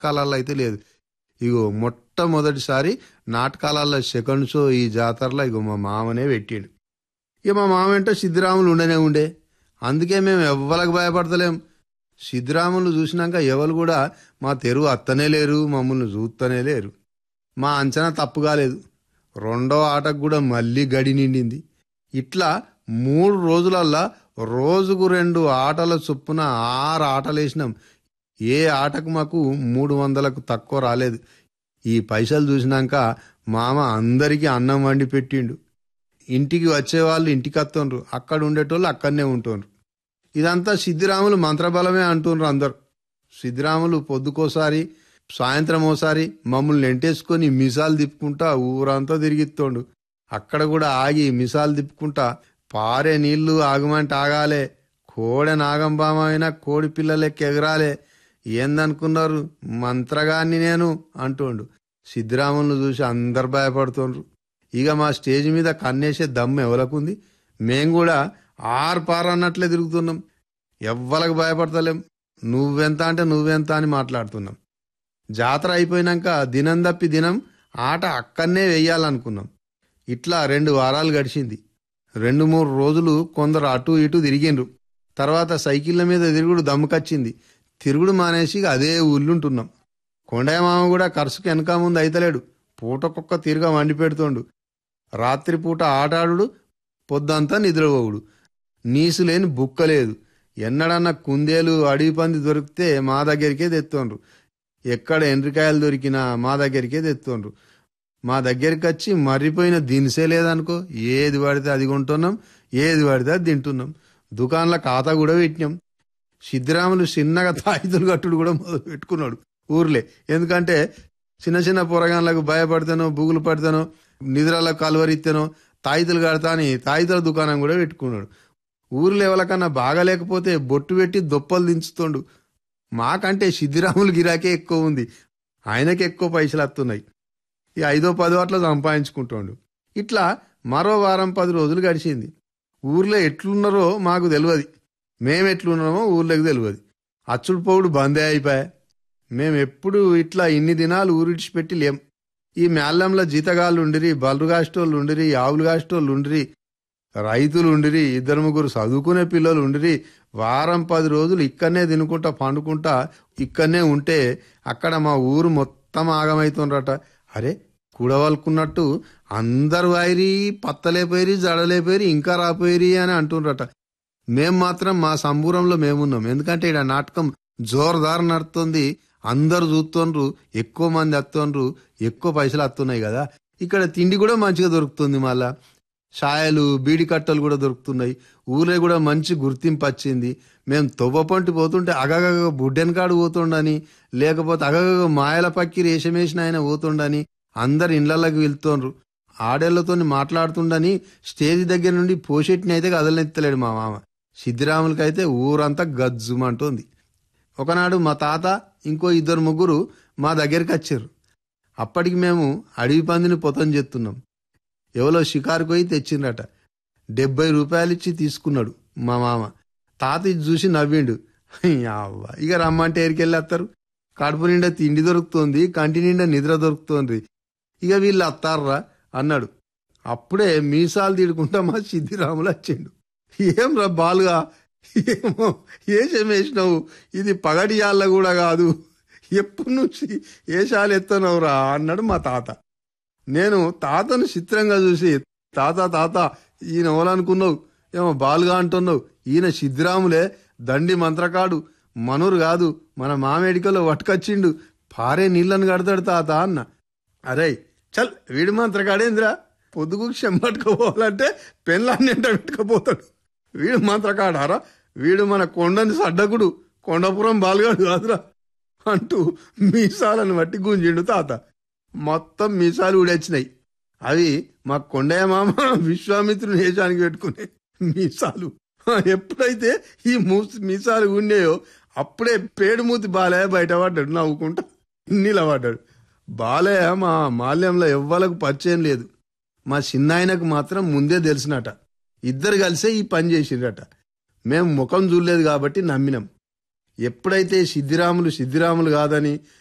నాటకాలలో అయితే లేదు ఇగో మొట్టమొదటిసారి నాటకాలలో సెకండ్ షో ఈ జాతరలో ఇగో మా మామనే పెట్టిండు ఇక మా మామ ఏంటో సిద్ధిరాములు ఉండనే ఉండే అందుకే మేము ఎవ్వలకు భయపడతలేం సిద్ధిరాములు చూసినాక ఎవరు కూడా మా తెరువు అత్తనే లేరు మమ్మల్ని చూస్తనే లేరు మా అంచనా తప్పు కాలేదు రెండో ఆటకు కూడా మళ్ళీ గడి నిండింది ఇట్లా మూడు రోజులల్లా రోజుకు రెండు ఆటల చొప్పున ఆరు ఆటలు వేసినాం ఏ ఆటకు మాకు మూడు వందలకు తక్కువ రాలేదు ఈ పైసలు చూసినాక మామ అందరికీ అన్నం వండి పెట్టిండు ఇంటికి వచ్చేవాళ్ళు ఇంటికి వస్తుండ్రు అక్కడ ఉండేటోళ్ళు అక్కడనే ఉంటుండ్రు ఇదంతా సిద్ధిరాములు మంత్రబలమే అంటుండ్రు అందరు సిద్ధిరాములు పొద్దుకోసారి సాయంత్రం ఓసారి మమ్మల్ని ఎంటేసుకొని మిసాలు తిప్పుకుంటా ఊరంతా తిరిగిస్తోండు అక్కడ కూడా ఆగి మిసాలు తిప్పుకుంటా పారే నీళ్లు ఆగమంటే ఆగాలే కోడె నాగంబామ అయినా కోడి పిల్లలెక్క ఎగరాలే ఏందనుకున్నారు మంత్రగాన్ని నేను అంటుండు సిద్ధిరాములను చూసి అందరు భయపడుతుండ్రు ఇక మా స్టేజ్ మీద కన్నేసే దమ్ము ఎవలకుంది మేం కూడా ఆరు పార అన్నట్లే తిరుగుతున్నాం ఎవ్వలకు భయపడతలేం నువ్వెంత అంటే నువ్వెంత అని మాట్లాడుతున్నాం జాతర అయిపోయినాక దినం తప్పి దినం ఆట అక్కడనే వెయ్యాలనుకున్నాం ఇట్లా రెండు వారాలు గడిచింది రెండు మూడు రోజులు కొందరు అటు ఇటు తిరిగిండ్రు తర్వాత సైకిళ్ళ మీద తిరుగుడు దమ్ముకొచ్చింది తిరుగుడు మానేసి ఇక అదే ఊళ్ళుంటున్నాం కొండయ్య మామ కూడా ఖర్చుకు వెనక ముందు అయితలేడు పూటకొక్క తీరుగా వండి పెడుతోండు రాత్రిపూట ఆటాడు పొద్దంతా నిద్రపోవుడు నీసు లేని బుక్క లేదు ఎన్నడన్నా కుందేలు అడవి పంది దొరికితే మా దగ్గరికే తెత్తోండ్రు ఎక్కడ ఎండ్రికాయలు దొరికినా మా దగ్గరికే తెత్తోండ్రు మా దగ్గరికి వచ్చి మర్రిపోయిన దినిసే లేదనుకో ఏది పడితే అది కొంటున్నాం ఏది పడితే అది తింటున్నాం దుకాణంలో ఖాతా కూడా పెట్టినాం సిద్ధిరాములు చిన్నగా తాయితులు కట్టుడు కూడా మొదలు పెట్టుకున్నాడు ఊర్లే ఎందుకంటే చిన్న చిన్న పొరగాన్లకు భయపడతానో బుగులు పడతానో నిద్రలకు కలవరిస్తానో తాయితులు కడతా అని తాయితుల దుకాణం కూడా పెట్టుకున్నాడు ఊర్లో ఎవరికన్నా బాగలేకపోతే బొట్టు పెట్టి దొప్పలు దించుతుండు మాకంటే సిద్ధిరాములు గిరాకే ఎక్కువ ఉంది ఆయనకి ఎక్కువ పైసలు వస్తున్నాయి ఈ ఐదో పదో అట్లా సంపాదించుకుంటుండు ఇట్లా మరో వారం పది రోజులు గడిచింది ఊర్లో ఎట్లున్నారో మాకు తెలియదు మేము ఎట్లున్నామో ఊర్లోకి తెలియదు అచ్చుడు పోవుడు బందే అయిపోయా మేము ఎప్పుడు ఇట్లా ఇన్ని దినాలు ఊరిడిచిపెట్టి లేం ఈ మేళ్ళంలో జీతగాళ్ళు ఉండిరి బలుగాస్టోళ్ళు ఉండిరి ఆవులు గాస్టోళ్ళు ఉండిరి రైతులు ఉండిరి ఇద్దరు ముగ్గురు చదువుకునే పిల్లలు ఉండిరి వారం పది రోజులు ఇక్కడనే తినుకుంటా పండుకుంటా ఇక్కడనే ఉంటే అక్కడ మా ఊరు మొత్తం ఆగమైతుండ్రట అరే కూడవలుకున్నట్టు అందరు వాయిరి పత్తలేపోయిరి జడలేపోయిరి ఇంకా రాపోయిరి అని అంటుండ్రట మేం మాత్రం మా సంబూరంలో మేమున్నాం ఎందుకంటే ఇక్కడ నాటకం జోరుదారు నడుతుంది అందరు చూస్తుండ్రు ఎక్కువ మంది వస్తుండ్రు ఎక్కువ పైసలు వస్తున్నాయి కదా ఇక్కడ తిండి కూడా మంచిగా దొరుకుతుంది మళ్ళా ఛాయలు బీడి కట్టలు కూడా దొరుకుతున్నాయి ఊరే కూడా మంచి గుర్తింపు వచ్చింది మేము తొవ్వపంటి పోతుంటే అగగగ బుడ్డెన్ కాడు పోతుండని లేకపోతే అగగగ మాయల పక్కి రేషమేసిన ఆయన పోతుండని అందరు ఇళ్లలోకి వెళ్తుండ్రు ఆడేళ్లతో మాట్లాడుతుండని స్టేజ్ దగ్గర నుండి పోషెట్ని అయితే కదలనెత్తలేడు మా మామ సిద్ధిరాములకైతే ఊరంతా గజ్జుమంటోంది ఒకనాడు మా తాత ఇంకో ఇద్దరు ముగ్గురు మా దగ్గరికి వచ్చారు అప్పటికి మేము అడవి పందిని పొతం చేస్తున్నాం ఎవరో షికారు పోయి తెచ్చిండ్రట డెబ్బై రూపాయలు ఇచ్చి తీసుకున్నాడు మా మామ తాత ఇది చూసి నవ్విండు అవ్వ ఇక రమ్మంటే ఎరికెళ్ళేస్తారు కడుపు నిండా తిండి దొరుకుతోంది కంటి నిండా నిద్ర దొరుకుతోంది ఇక వీళ్ళు అత్తారా అన్నాడు అప్పుడే మీసాలు తీడుకుంటా మా సిద్ధిరాములు వచ్చిండు ఏం రా బాలుగా ఏమో ఏషం వేసినావు ఇది పగడియాళ్ళ కూడా కాదు ఎప్పటి నుంచి ఏషాలు ఎత్తనవురా అన్నాడు మా తాత నేను తాతను చిత్రంగా చూసి తాత తాత ఈయన ఎవరనుకున్నావు ఏమో బాలుగా అంటున్నావు ఈయన సిద్ధిరాములే దండి మంత్రకాడు మనూరు కాదు మన మామేడికలో వట్టుకొచ్చిండు పారే నీళ్ళని కడతాడు తాత అన్న అరే చల్ వీడి మంత్రకాడేంద్రా పొద్దుకు చెంబట్టుకోవాలంటే పెళ్ళాన్ని ఎంట పెట్టుకపోతాడు వీడు మంత్రకాడారా వీడు మన కొండని సడ్డకుడు కొండపురం బాలుగాడు కాదురా అంటూ మీసాలను బట్టి గుంజిండు తాత మొత్తం మీసాలు ఊడొచ్చినాయి అవి మా కొండయ్య మామ విశ్వామిత్రుని వేషానికి పెట్టుకునే మీసాలు ఎప్పుడైతే ఈ మూసి మీసాలు ఉండేయో అప్పుడే పేడుమూతి బాలయ్య బయటపడ్డాడు నవ్వుకుంటా నిలబడ్డాడు బాలయ్య మా మాల్యంలో ఎవ్వలకు పరిచయం లేదు మా చిన్నాయనకు మాత్రం ముందే తెలిసినట ఇద్దరు కలిసే ఈ పని చేసిండ్రట మేము ముఖం చూడలేదు కాబట్టి నమ్మినాం ఎప్పుడైతే సిద్ధిరాములు సిద్ధిరాములు కాదని